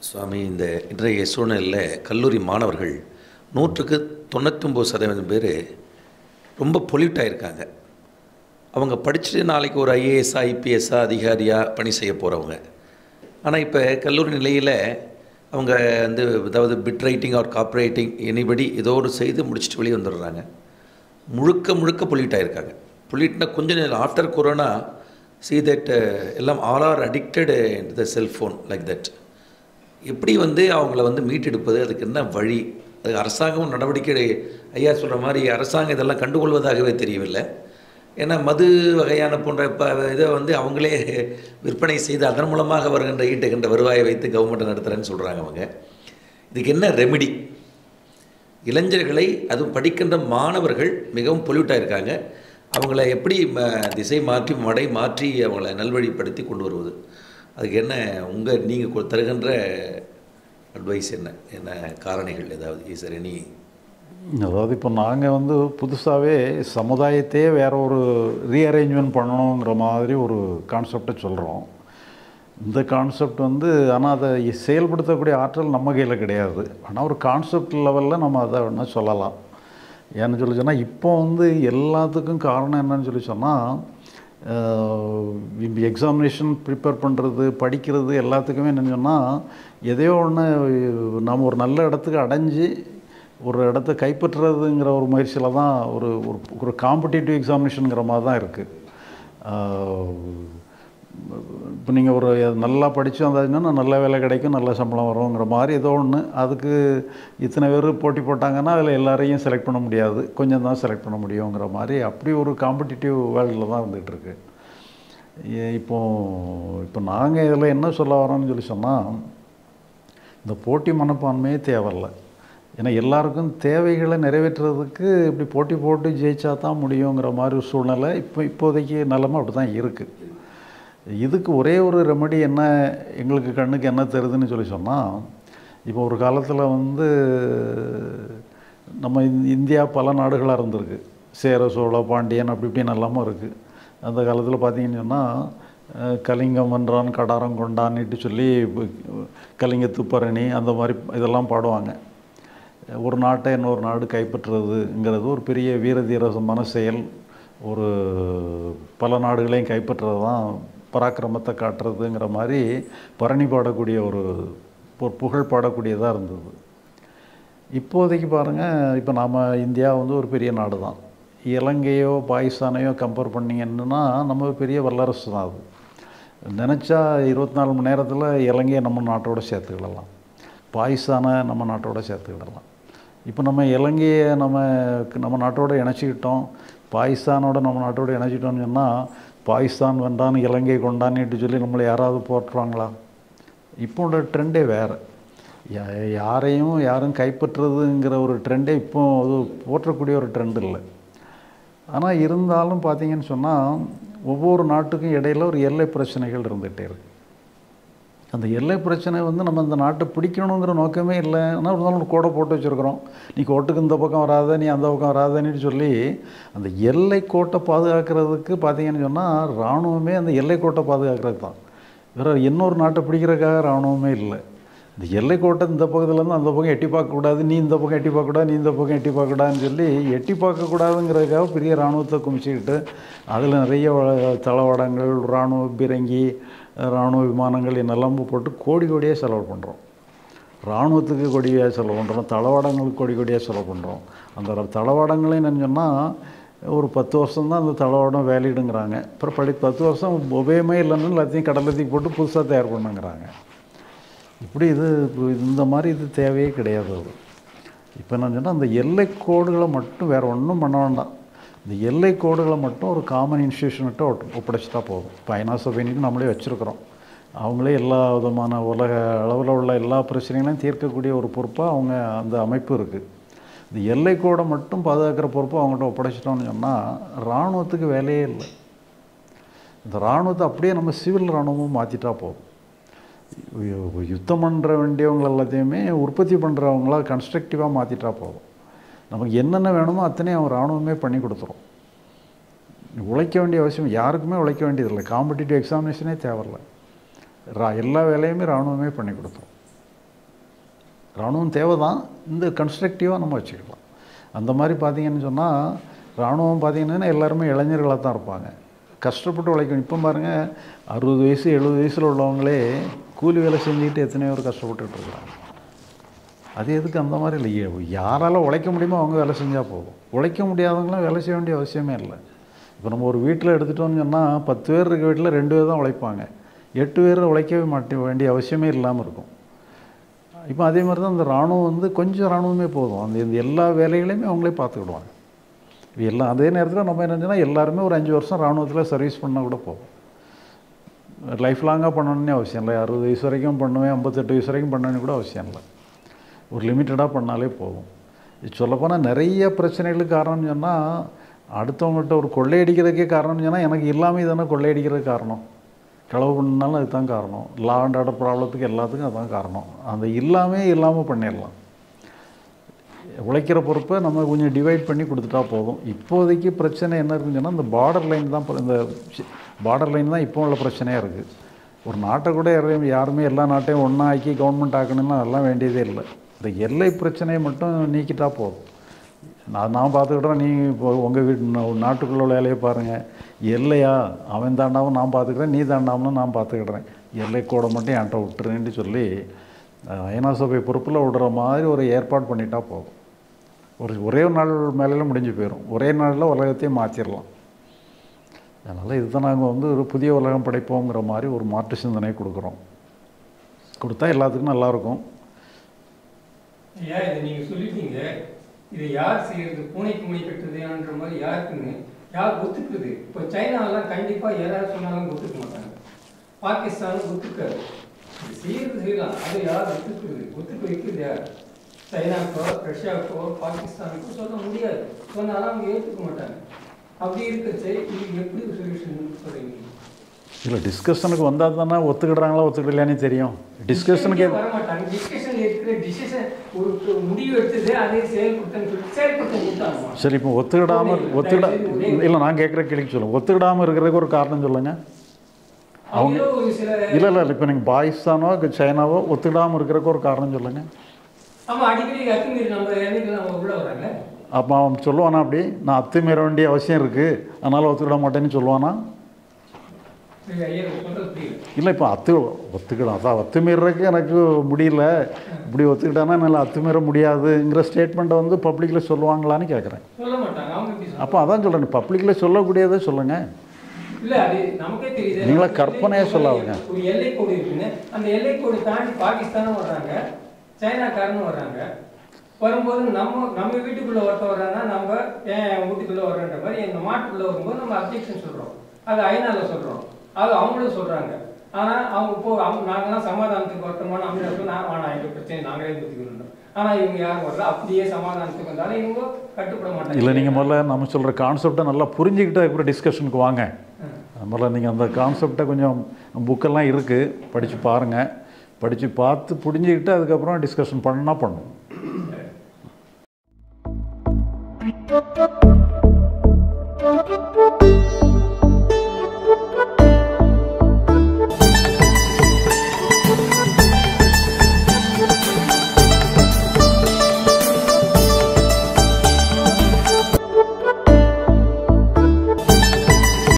சுவாமி இந்த இன்றைய சூழ்நிலையில் கல்லூரி மாணவர்கள் நூற்றுக்கு தொண்ணூத்தொம்பது சதவீதம் பேர் ரொம்ப பொல்யூட் ஆயிருக்காங்க அவங்க படிச்சுட்டு நாளைக்கு ஒரு ஐஏஎஸ் ஐபிஎஸ்ஸா அதிகாரியாக பணி செய்ய போகிறவங்க ஆனால் இப்போ கல்லூரி நிலையில் அவங்க வந்து அதாவது bit writing or cooperating anybody ஏதோ ஒரு செய்து முடிச்சுட்டு வெளியே வந்துடுறாங்க முழுக்க முழுக்க பொல்யூட் ஆயிருக்காங்க பொல்யூட்னா கொஞ்ச நேரம் after corona see that uh, எல்லாம் all are addicted the cellphone like that எப்படி வந்து அவங்கள வந்து மீட்டெடுப்பது அதுக்கு என்ன வழி அது அரசாங்கம் நடவடிக்கை ஐயா சொல்கிற மாதிரி அரசாங்கம் இதெல்லாம் கண்டுகொள்வதாகவே தெரியவில்லை ஏன்னா மது வகையான போன்ற ப இதை வந்து அவங்களே விற்பனை செய்து அதன் மூலமாக வருகின்ற ஈட்டுகின்ற வருவாயை வைத்து கவர்மெண்ட் நடத்துகிறேன்னு சொல்கிறாங்க அவங்க இதுக்கு என்ன ரெமிடி இளைஞர்களை அதுவும் படிக்கின்ற மாணவர்கள் மிகவும் பொல்யூட்டாக இருக்காங்க அவங்கள எப்படி ம திசை மாற்றி மடை மாற்றி அவங்கள நல்வழிப்படுத்தி கொண்டு வருவது அதுக்கு என்ன உங்கள் நீங்கள் தருகின்ற அட்வைஸ் என்ன என்ன காரணிகள் ஏதாவது இஸ் எனி அதாவது இப்போ நாங்கள் வந்து புதுசாகவே சமுதாயத்தையே வேற ஒரு ரீஅரேஞ்ச்மெண்ட் பண்ணணுங்கிற மாதிரி ஒரு கான்செப்டை சொல்கிறோம் இந்த கான்செப்ட் வந்து ஆனால் அதை செயல்படுத்தக்கூடிய ஆற்றல் நம்ம கையில் கிடையாது ஆனால் ஒரு கான்செப்ட் லெவலில் நம்ம அதை வேணால் சொல்லலாம் ஏன்னு சொல்லி சொன்னால் இப்போ வந்து எல்லாத்துக்கும் காரணம் என்னன்னு சொல்லி சொன்னால் எக்ஸாமினேஷன் ப்ரிப்பேர் பண்ணுறது படிக்கிறது எல்லாத்துக்குமே என்னன்னு சொன்னால் எதையோ ஒன்று நம்ம ஒரு நல்ல இடத்துக்கு அடைஞ்சு ஒரு இடத்த கைப்பற்றுறதுங்கிற ஒரு முயற்சியில் தான் ஒரு ஒரு ஒரு காம்படிட்டிவ் எக்ஸாமினேஷனுங்கிற மாதிரி தான் இருக்குது இப்போ நீங்கள் ஒரு நல்லா படித்து வந்தாச்சுன்னா நல்ல வேலை கிடைக்கும் நல்ல சம்பளம் வருங்கிற மாதிரி ஏதோ ஒன்று அதுக்கு இத்தனை பேர் போட்டி போட்டாங்கன்னா அதில் எல்லாரையும் செலக்ட் பண்ண முடியாது கொஞ்சம் தான் செலக்ட் பண்ண முடியுங்கிற மாதிரி அப்படி ஒரு காம்படிட்டிவ் வேர்ல்டில் தான் இருந்துகிட்ருக்கு இப்போ இப்போ நாங்கள் இதில் என்ன சொல்ல வரோம்னு சொல்லி சொன்னால் இந்த போட்டி மனப்பான்மையே தேவையில்லை ஏன்னா எல்லாருக்கும் தேவைகளை நிறைவேற்றுறதுக்கு இப்படி போட்டி போட்டு ஜெயிச்சா தான் முடியுங்கிற மாதிரி ஒரு சூழ்நிலை இப்போ இப்போதைக்கு நிலமை அப்படி தான் இருக்குது இதுக்கு ஒரே ஒரு ரெமடி என்ன எங்களுக்கு கண்ணுக்கு என்ன தெரியுதுன்னு சொல்லி சொன்னால் இப்போ ஒரு காலத்தில் வந்து நம்ம இந்தியா பல நாடுகளாக இருந்திருக்கு சேர சோழ பாண்டியன் அப்படி இப்படின்னு எல்லாமே இருக்குது அந்த காலத்தில் பார்த்தீங்கன்னு சொன்னால் கலிங்கம் வென்றான் கடாரம் கொண்டான்னுட்டு சொல்லி கலிங்க துப்பரணி அந்த மாதிரி இதெல்லாம் பாடுவாங்க ஒரு நாட்டை இன்னொரு நாடு கைப்பற்றுறதுங்கிறது ஒரு பெரிய வீரதீரசமான செயல் ஒரு பல நாடுகளையும் கைப்பற்றுறது தான் பராக்கிரமத்தை காட்டுறதுங்கிற மாதிரி பரணி பாடக்கூடிய ஒரு புகழ் பாடக்கூடியதாக இருந்தது இப்போதைக்கு பாருங்கள் இப்போ நாம் இந்தியா வந்து ஒரு பெரிய நாடு தான் இலங்கையோ பாகிஸ்தானையோ கம்பேர் பண்ணிங்கன்னா நம்ம பெரிய வல்லரசு தான் அது நினச்சா இருபத்தி நாலு மணி நேரத்தில் இலங்கையை நம்ம நாட்டோட சேர்த்துக்கிடலாம் பாகிஸ்தானை நம்ம நாட்டோட சேர்த்துக்கிடலாம் இப்போ நம்ம இலங்கையை நம்ம நம்ம நாட்டோட இணைச்சிக்கிட்டோம் பாகிஸ்தானோட நம்ம நாட்டோட இணைச்சிட்டோம்னு சொன்னால் பாகிஸ்தான் வென்றான் இலங்கை கொண்டான்னுட்டு சொல்லி நம்மளை யாராவது போட்டுருவாங்களா இப்போ உள்ள ட்ரெண்டே வேறு யாரையும் யாரும் கைப்பற்றுறதுங்கிற ஒரு ட்ரெண்டே இப்போ அது போற்றக்கூடிய ஒரு ட்ரெண்ட் இல்லை ஆனால் இருந்தாலும் பார்த்தீங்கன்னு சொன்னால் ஒவ்வொரு நாட்டுக்கும் இடையில் ஒரு எல்லை பிரச்சனைகள் இருந்துகிட்டே இருக்குது அந்த எல்லை பிரச்சனை வந்து நம்ம அந்த நாட்டை பிடிக்கணுங்கிற நோக்கமே இல்லை ஆனால் ஒரு நாள் ஒரு கோடை போட்டு வச்சுருக்குறோம் நீ கோட்டுக்கு இந்த பக்கம் வராத நீ அந்த பக்கம் வராதன்னு சொல்லி அந்த எல்லை கோட்டை பாதுகாக்கிறதுக்கு பார்த்தீங்கன்னு சொன்னால் இராணுவமே அந்த எல்லை கோட்டை பாதுகாக்கிறது தான் வேறு இன்னொரு நாட்டை பிடிக்கிறதுக்காக இராணுவமே இல்லை இந்த எல்லை கோட்டை இந்த பக்கத்துலேருந்து அந்த பக்கம் எட்டி பார்க்கக்கூடாது நீ இந்த பக்கம் எட்டி பார்க்கக்கூடாது நீ இந்த பக்கம் எட்டி பார்க்கக்கூடாதுன்னு சொல்லி எட்டி பார்க்கக்கூடாதுங்கிறதுக்காக பெரிய இராணுவத்தை குமிச்சிக்கிட்டு அதில் நிறைய தளவாடங்கள் இராணுவ பிறங்கி இராணுவ விமானங்கள் என்னெல்லாம் போட்டு கோடி கோடியாக செலவு பண்ணுறோம் இராணுவத்துக்கு கொடியாக செலவு பண்ணுறோம் தளவாடங்களுக்கு கொடி கொடியாக செலவு பண்ணுறோம் அந்த தளவாடங்களே என்னன்னு சொன்னால் ஒரு பத்து வருஷம் தான் அந்த தளவாடம் வேலிடுங்கிறாங்க அப்புறம் படி பத்து வருஷம் உபயமே இல்லைன்னு எல்லாத்தையும் கடலத்துக்கு போட்டு புதுசாக தயார் பண்ணுங்கிறாங்க இப்படி இது இந்த மாதிரி இது தேவையே கிடையாது அது இப்போ என்ன சொன்னால் அந்த எல்லை கோடுகளை மட்டும் வேறு ஒன்றும் பண்ண வேண்டாம் இந்த எல்லை கோடுகளை மட்டும் ஒரு காமன் இன்ஸ்டியூஷன்கிட்ட ஒப்படைச்சிட்டா போதும் இப்போ ஐநா சபைனிக்கு நம்மளே வச்சுருக்குறோம் அவங்களே எல்லா விதமான உலக அளவில் உள்ள எல்லா பிரச்சனைகளையும் தீர்க்கக்கூடிய ஒரு பொறுப்பாக அவங்க அந்த அமைப்பு இருக்குது இந்த எல்லை கோடை மட்டும் பாதுகாக்கிற பொறுப்பு அவங்கள்ட்ட ஒப்படைச்சிட்டோம்னு சொன்னால் இராணுவத்துக்கு வேலையே இல்லை இந்த இராணுவத்தை அப்படியே நம்ம சிவில் இராணுவமும் மாற்றிட்டா போதும் யுத்தம் பண்ணுற வேண்டியவங்க எல்லாத்தையுமே உற்பத்தி பண்ணுறவங்களா கன்ஸ்ட்ரக்டிவாக மாற்றிட்டா போதும் நமக்கு என்னென்ன வேணுமோ அத்தனையும் அவன் இராணுவமே பண்ணி கொடுத்துரும் உழைக்க வேண்டிய அவசியம் யாருக்குமே உழைக்க வேண்டியதில்லை காம்படிட்டிவ் எக்ஸாமினேஷனே தேவையில்லை ரா எல்லா வேலையுமே இராணுவமே பண்ணி கொடுத்துரும் இராணுவம் தேவை தான் இந்த கன்ஸ்ட்ரக்டிவாக நம்ம வச்சுக்கலாம் அந்த மாதிரி பார்த்தீங்கன்னு சொன்னால் இராணுவம் பார்த்தீங்கன்னா எல்லாருமே இளைஞர்களாக தான் இருப்பாங்க கஷ்டப்பட்டு உழைக்கணும் இப்போ பாருங்கள் அறுபது வயசு எழுபது வயசில் உள்ளவங்களே கூலி வேலை செஞ்சுக்கிட்டு எத்தனையோ பேர் கஷ்டப்பட்டுட்டு இருக்காங்க அது எதுக்கு அந்த மாதிரி இல்லை யா- யாரால உழைக்க முடியுமோ அவங்க வேலை செஞ்சால் போதும் உழைக்க முடியாதவங்களாம் வேலை செய்ய வேண்டிய அவசியமே இல்லை இப்போ நம்ம ஒரு வீட்டில் எடுத்துட்டோம்னு சொன்னால் பத்து பேர் இருக்க வீட்டில் ரெண்டு பேர் தான் உழைப்பாங்க எட்டு பேர் உழைக்கவே மாட்டே வேண்டிய அவசியமே இல்லாமல் இருக்கும் இப்போ அதே மாதிரி தான் இந்த இராணுவம் வந்து கொஞ்சம் இராணுவமே போதும் அந்த இந்த எல்லா வேலைகளையுமே அவங்களே பார்த்துக்கிடுவாங்க இப்போ எல்லாம் அதே நேரத்தில் நம்ம என்ன செஞ்சோம்னா எல்லாருமே ஒரு அஞ்சு வருஷம் இராணுவத்தில் சர்வீஸ் பண்ணால் கூட போதும் லைஃப் லாங்காக பண்ணணும்னே அவசியம் இல்லை அறுபது வயசு வரைக்கும் பண்ணுவேன் ஐம்பத்தெட்டு வயசு வரைக்கும் பண்ணணும்னு கூட அவசியம் இல்லை ஒரு லிமிட்டடாக பண்ணாலே போதும் இது சொல்லப்போனால் நிறைய பிரச்சனைகளுக்கு காரணம்னு சொன்னால் அடுத்தவங்கள்ட்ட ஒரு கொள்ளையடிக்கிறதுக்கே காரணம்னு சொன்னால் எனக்கு இல்லாமல் தானே கொள்ளையடிக்கிறதுக்கு காரணம் களவு பண்ணாலும் அதுதான் காரணம் லா அண்ட் ஆர்டர் ப்ராப்ளத்துக்கு எல்லாத்துக்கும் அதுதான் காரணம் அந்த இல்லாமல் இல்லாமல் பண்ணிடலாம் உழைக்கிற பொறுப்பை நம்ம கொஞ்சம் டிவைட் பண்ணி கொடுத்துட்டா போதும் இப்போதைக்கு பிரச்சனை என்ன இருக்குன்னு சொன்னால் இந்த பார்டர் லைன் தான் இப்ப இந்த பார்டர் லைன் தான் இப்போ உள்ள பிரச்சனையாக இருக்குது ஒரு நாட்டை கூட யாரையும் யாருமே எல்லா நாட்டையும் ஒன்றா ஆக்கி கவர்மெண்ட் ஆக்கணும்னா அதெல்லாம் வேண்டியதே இல்லை இந்த எல்லை பிரச்சனையை மட்டும் நீக்கிட்டா போதும் நான் நான் பார்த்துக்கிட்டேன் நீ இப்போ உங்கள் வீட்டு நா- நாட்டுக்குள்ள உள்ள வேலையை பாருங்கள் எல்லையா அவன் தாண்டாமல் நான் பார்த்துக்கிறேன் நீ தாண்டாமலும் நான் பார்த்துக்கிடுறேன் எல்லை கூட மட்டும் என்கிட்ட விட்டுருன்னு சொல்லி அஹ், ஐநா சபை பொறுப்பில் விடுற மாதிரி ஒரு ஏற்பாடு பண்ணிட்டா போதும் ஒரு ஒரே ஒரு நாள் மேலையில் முடிஞ்சு போயிடும் ஒரே நாளில் உலகத்தையே மாற்றிடலாம் அதனால் இதுதான் நாங்கள் வந்து ஒரு புதிய உலகம் படைப்போங்கிற மாதிரி ஒரு மாற்று சிந்தனை கொடுக்குறோம் கொடுத்தா எல்லாத்துக்கும் நல்லாயிருக்கும் ஐயா இதை நீங்க சொல்லிட்டீங்க இதை யார் செய்யறது பூனைக்கு மொழி கட்டுறதுன்ற மாதிரி யாருக்குன்னு யார் ஒத்துக்குது இப்போ சைனாலாம் கண்டிப்பா யாராவது சொன்னாலும் ஒத்துக்க மாட்டாங்க பாகிஸ்தானும் ஒத்துக்காது இது செய்யறது செய்யலாம் அதை யார் ஒத்துக்குது ஒத்துக்க வைக்கிறது யார் சைனாக்கோ ரஷ்யாவுக்கோ பாகிஸ்தானுக்கோ சொல்ல முடியாது சொன்னாலும் அவங்க ஏற்றுக்க மாட்டாங்க அப்படி இருக்கச்சு இது எப்படி சொல்யூஷன் சொல்றீங்க இல்லை டிஸ்கஷனுக்கு வந்தால் தானே ஒத்துக்கிடுறாங்களா ஒத்துக்கிடலையானே தெரியும் டிஸ்கஷனுக்கு வர மாட்டாங்க டிஸ்கஷன்ல இருக்கிற டிசிஷன் ஒரு ஒரு முடிவு எடுத்தது அதை செயல்படுத்தன்னு சொல்லி செயல்படுத்த கொடுத்தாங்க சரி இப்போ ஒத்துக்கிடாமல் ஒத்துக்கிட இல்லை நான் கேட்குற கேள்விக்கு சொல்லுங்கள் ஒத்துக்கிடாமல் இருக்கிறதுக்கு ஒரு காரணம் சொல்லுங்கள் அவங்க அவங்க ஒரு சில இல்லை இல்லை இப்போ நீங்கள் பாகிஸ்தானோ சைனாவோ ஒத்துக்கிடாமல் இருக்கிறதுக்கு ஒரு காரணம் சொல்லுங்கள் ஆமா அடிக்கடி அத்துமீறி நம்ம எண்ணெய்கள் நம்ம உள்ள வராங்க அப்போ அவன் சொல்லுவானா அப்படி நான் அத்துமீற வேண்டிய அவசியம் இருக்குது அதனால் ஒத்துக்கிட மாட்டேன்னு சொல்லுவானா சரி, ஐயா சொல்றது புரியல இல்லை இப்போ அத்து ஒத்துக்கிடும் அதான் அத்துமீறதுக்கு எனக்கு முடியல இப்படி ஒத்துக்கிட்டானா என்னால் அத்துமீற முடியாதுங்கிற ஸ்டேட்மெண்ட்டை வந்து பப்ளிக்கில் சொல்லுவாங்களான்னு கேட்குறேன் சொல்ல மாட்டாங்க அவங்க எப்படி சொல்லுவாங்க அப்போ அதான் சொல்கிறேன் பப்ளிக்கில் சொல்லக்கூடியதை சொல்லுங்கள் இல்ல அது நமக்கே தெரியுது நீங்களா நம்ம கற்பனையா எல்லை சொல்லாதுங்க. ஒரு எல்லை கோடு இருக்குன்னு அந்த எல்லை கோடு தாண்டி பாகிஸ்தானும் வர்றாங்க சைனாக்காரனும் வர்றாங்க வரும்போது நம்ம நம்ம வீட்டுக்குள்ள ஒருத்தர் வர்றாங்கன்னா நம்ம ஏன் என் வீட்டுக்குள்ள வர்றன்ற மாதிரி எங்க மாட்டுக்குள்ள வரும்போது நம்ம அப்ஜெக்ஷன் சொல்றோம் அது ஐநால சொல்றோம் அது அவங்களும் சொல்றாங்க ஆனா அவங்க போ அவங்க நாங்களாம் சமாதானத்துக்கு வரட்டோமான அமீரர்கள் நான் வேணாம் எங்க பிரச்சனை நாங்களே தூக்கிக்கணும் ஆனா இவங்க யாரும் வரல அப்படியே சமாதானத்துக்கு வந்தாலும் இவங்க கட்டுப்பட மாட்டாங்க இல்லை நீங்கள் முதல்ல நம்ம சொல்கிற கான்செப்டை நல்லா புரிஞ்சுக்கிட்டு அதுக்கப்புறம் டிஸ்கஷனுக்கு வாங்க ம். முதல்ல நீங்கள் அந்த கான்செப்டை கொஞ்சம் புக்கெல்லாம் இருக்குது படித்து பாருங்கள் படித்து பார்த்து புரிஞ்சுக்கிட்டு அதுக்கப்புறம் டிஸ்கஷன் பண்ணால் பண்ணும் Thank you.